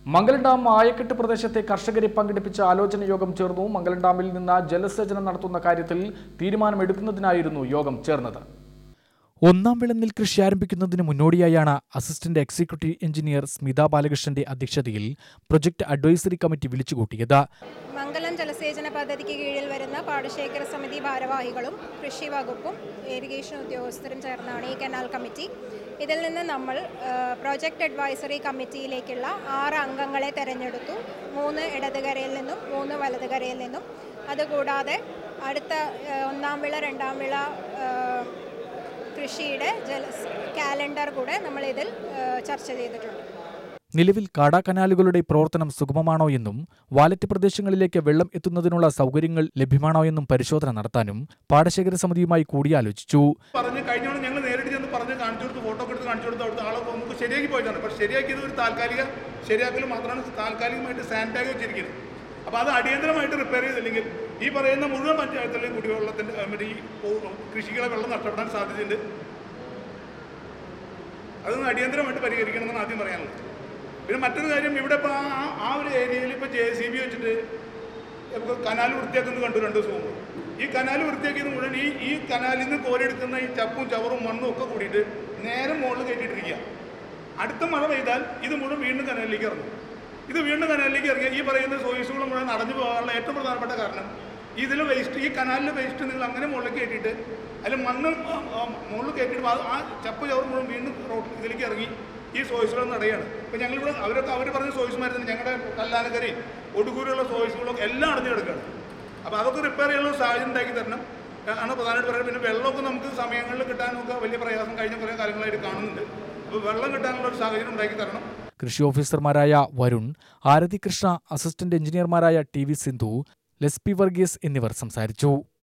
മംഗലം dam ആയക്കെട്ട് പ്രദേശത്തെ കർഷകരെ പങ്കെടുപ്പിച്ച ആലോചന യോഗം ചേർന്നു മംഗലം ഡാമിൽ നിന്ന് ജലസേചനം നടത്തുന്ന കാര്യത്തിൽ തീരുമാനമെടുക്കുന്നതിനായിരുന്നു യോഗം ചേർന്നത് ഒന്നാം വിള നെൽകൃഷി ആരംഭിക്കുന്നതിന് മുന്നോടിയായാണ് അസിസ്റ്റന്റ് എക്സിക്യൂട്ടീവ് എഞ്ചിനീയർ സ്മിത ബാലകൃഷ്ണന്റെ അധ്യക്ഷതയിൽ പ്രൊജക്ട് അഡ്വൈസറി കമ്മിറ്റി വിളിച്ചുകൂട്ടിയത് മംഗലം ജലസേചന പദ്ധതിക്ക് കീഴിൽ വരുന്ന പാടശേഖര സമിതി ഭാരവാഹികളും കൃഷി വകുപ്പും ഇറിഗേഷൻ ഉദ്യോഗസ്ഥരും ചേർന്നാണ് ഈ കനാൽ കമ്മിറ്റി ഇതിൽ നിന്ന് നമ്മൾ പ്രോജക്റ്റ് അഡ്വൈസറി കമ്മിറ്റിയിലേക്കുള്ള ആറ് അംഗങ്ങളെ തെരഞ്ഞെടുത്തു മൂന്ന് ഇടതുകരയിൽ നിന്നും മൂന്ന് വലതുകരയിൽ നിന്നും അതുകൂടാതെ അടുത്ത ആ, ഒന്നാം വിള രണ്ടാം വിള ആ, കൃഷിയുടെ ജല കാലണ്ടർ കൂടെ നമ്മളിതിൽ ആ, ചർച്ച ചെയ്തിട്ടുണ്ട് നിലവിൽ കാടാ കനാലുകളുടെ പ്രവർത്തനം സുഗമമാണോ എന്നും വാലറ്റ് പ്രദേശങ്ങളിലേക്ക് വെള്ളം എത്തുന്നതിനുള്ള സൗകര്യങ്ങൾ ലഭ്യമാണോ എന്നും പരിശോധന നടത്താനും പാടശേഖര സമിതിയുമായി കൂടിയാലോചിച്ചു പറഞ്ഞ് കഴിഞ്ഞോണ്ട് ഞങ്ങൾ നേരിട്ട് ചെന്ന് പറഞ്ഞ് കാണിച്ചു കൊടുത്ത് ഫോട്ടോ ഒക്കെ എടുത്ത് കാണിച്ചു കൊടുത്ത് അവിടുത്തെ ആളെ നമുക്ക് ശരിയാക്കി പോയതാണ് പക്ഷേ ശരിയാക്കിയത് ഒരു താൽക്കാലിക ശരിയാക്കൽ മാത്രമാണ് താൽക്കാലികമായിട്ട് സാൻഡ് ടാഗ് വെച്ചിരിക്കുന്നത് അപ്പോൾ അത് അടിയന്തരമായിട്ട് റിപ്പയർ ചെയ്തില്ലെങ്കിൽ ഈ പറയുന്ന മുഴുവൻ പഞ്ചായത്തിലെയും കുടിവെള്ളത്തിൻ്റെ ഏ, മറ്റേ ഈ പോ- കൃഷികളെ വെള്ളം നഷ്ടപ്പെടാൻ സാധ്യതയുണ്ട് അതൊന്ന് അടിയന്തരമായിട്ട് പരിഹരിക്കണമെന്നാണ് ആദ്യം പറയാനുള്ളത് പിന്നെ മറ്റൊരു കാര്യം ഇവിടെ ഇപ്പോൾ ആ ആ ഒരു ഏരിയയിൽ ഇപ്പോൾ ജെ സി ബി വെച്ചിട്ട് ഇപ്പോൾ കനാൽ വൃത്തിയാക്കുന്നത് കണ്ടു രണ്ട് ദിവസം മുമ്പ് ഈ കനാൽ വൃത്തിയാക്കിയത് മുഴുവൻ ഈ ഈ കനാലിൽ നിന്ന് കോരിയെടുക്കുന്ന ഈ ചപ്പും ചവറും മണ്ണും ഒക്കെ കൂടിയിട്ട് നേരെ മുകളിൽ കയറ്റിയിട്ടിരിക്കുക അടുത്ത മഴ പെയ്താൽ ഇത് മുഴുവൻ വീണ്ടും കനാലിലേക്ക് ഇറങ്ങും ഇത് വീണ്ടും കനാലിലേക്ക് ഇറങ്ങിയ ഈ പറയുന്ന സോയിസുകൾ മുഴുവൻ അടഞ്ഞു പോകാനുള്ള ഏറ്റവും പ്രധാനപ്പെട്ട കാരണം ഇതിൽ വേസ്റ്റ് ഈ കനാലിലെ വേസ്റ്റ് നിങ്ങൾ അങ്ങനെ മുകളിലേക്ക് കയറ്റിയിട്ട് അതിൽ മണ്ണ് ആ, ആ, മുകളിൽ കയറ്റിയിട്ട് ആ- ആ ചപ്പ് ചവർ മുഴുവൻ വീണ്ടും റോഡ് ഇതിലേക്ക് ഇറങ്ങി ഈ സോയിസുകൾ നടയാണ് ഇപ്പം ഞങ്ങളിവിടെ അവരൊക്കെ അവർ പറഞ്ഞ സോയിസുമാർ തന്നെ ഞങ്ങളുടെ കല്ലാനക്കരയും ഒടുക്കൂരുള്ള സോയിസുകളൊക്കെ എല്ലാം അടഞ്ഞു കിടക്കുകയാണ് അപ്പോൾ അതൊക്കെ റിപ്പയർ ചെയ്യാനുള്ള സാഹചര്യം ഉണ്ടാക്കി തരണം ആണ് പ്രധാനമായിട്ട് പറയുന്നത് പിന്നെ വെള്ളമൊക്കെ നമുക്ക് സമയങ്ങളിൽ കിട്ടാനൊക്കെ വലിയ പ്രയാസം കഴിഞ്ഞ കുറേ കാലങ്ങളായിട്ട് കാണുന്നുണ്ട് അപ്പോൾ വെള്ളം കിട്ടാനുള്ള ഒരു സാഹചര്യം ഉണ്ടാക്കി തരണം കൃഷി ഓഫീസർമാരായ വരുൺ ആരതി കൃഷ്ണ അസിസ്റ്റന്റ് എഞ്ചിനീയർമാരായ ടി വി സിന്ധു ലെസ്പി വർഗീസ് എന്നിവർ സംസാരിച്ചു